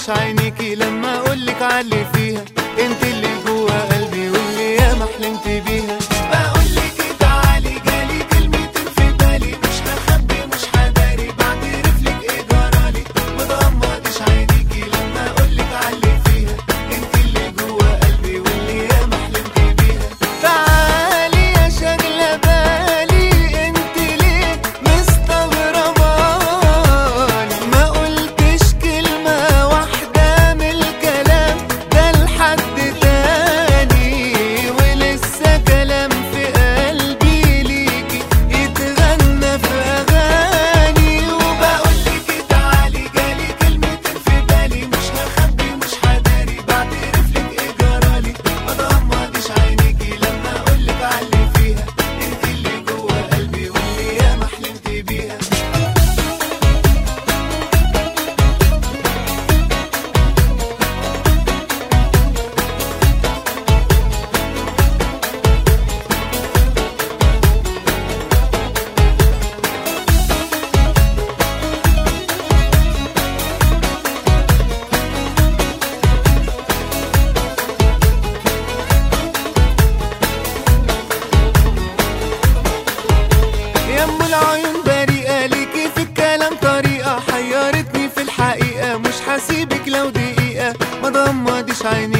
مغمضش عينيكي لما اقولك علي فيها انت اللي جوا قلبي واللي ياما حلمت بيها بقولك تعالي جالي كلمتين في بالي مش هخبي مش هداري بعترف لك ايه جرالي مغمضش عينيكي لما اقولك علي فيها انت اللي جوا قلبي واللي ياما حلمت بيها تعالي يا شاغلة بالي انت ليه مستغرباني ما قلتش كلمة واحدة من الكلام ده لحد تاني ولسه كلام في قلبي ليكي يتغنى في أغاني وبقولك تعالي جالي كلمتين في بالي مش هخبي مش هداري بعترف لك ايه جرالي ما تغمضيش عينيكي لما اقولك علي فيها انت اللي جوا قلبي واللي ياما حلمت بيها يا ام العيون بريئة ليكي في الكلام طريقة حيرتني في الحقيقة مش هسيبك لو دقيقة ما ضمضيش عيني